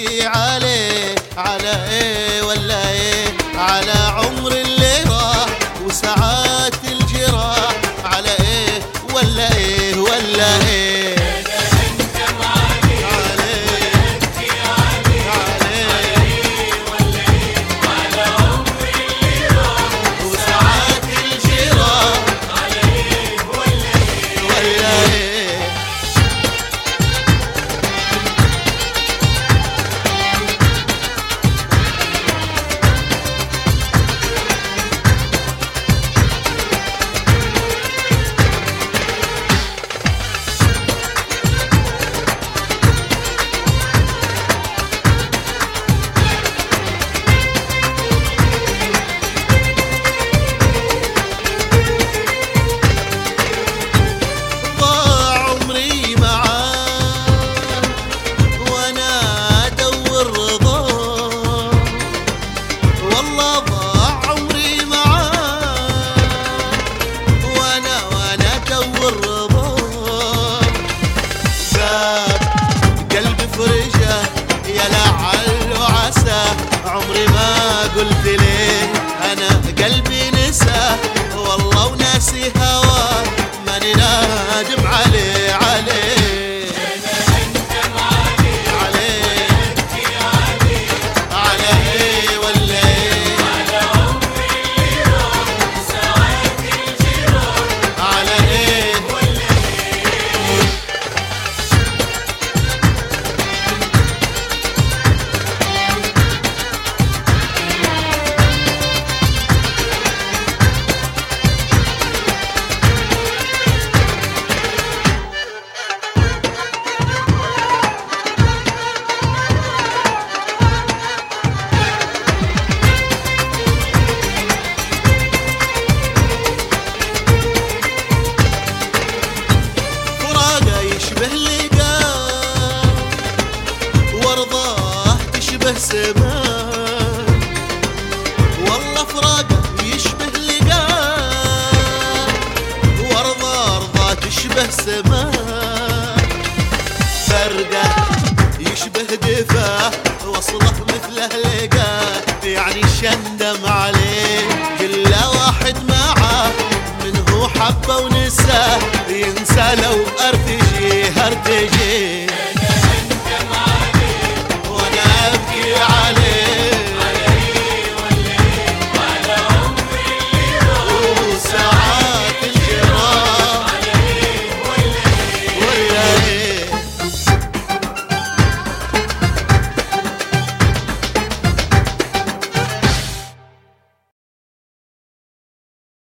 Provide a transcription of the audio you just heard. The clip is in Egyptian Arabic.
ابكي عليه على ايه ولا ايه على عمر اللي راح وساعات الجراح على ايه ولا ايه ولا ايه عليه عليه وساعات الجراح ولا ايه ضاع عمري معاه وانا ادور رضاه والله ضاع عمري معاه وانا وانا ادور رضاه ساب قلبي فرجه يا لعل وعسى عمري ما قلت ليه انا قلبي نسى والله وناسي هواه ماني نادم عليه عليه عليه عليه ولا ايه على ايه فراقه يشبه لقاه ورضاه تشبه سماه والله فراقه يشبه لقاه ورضاه رضاه تشبه سماه فرقه يشبه دفاه وصله مثله لقاه يعني شندم عليه كل واحد معاه من هو حبه ونساه ينسى لو ارتجي هرتجي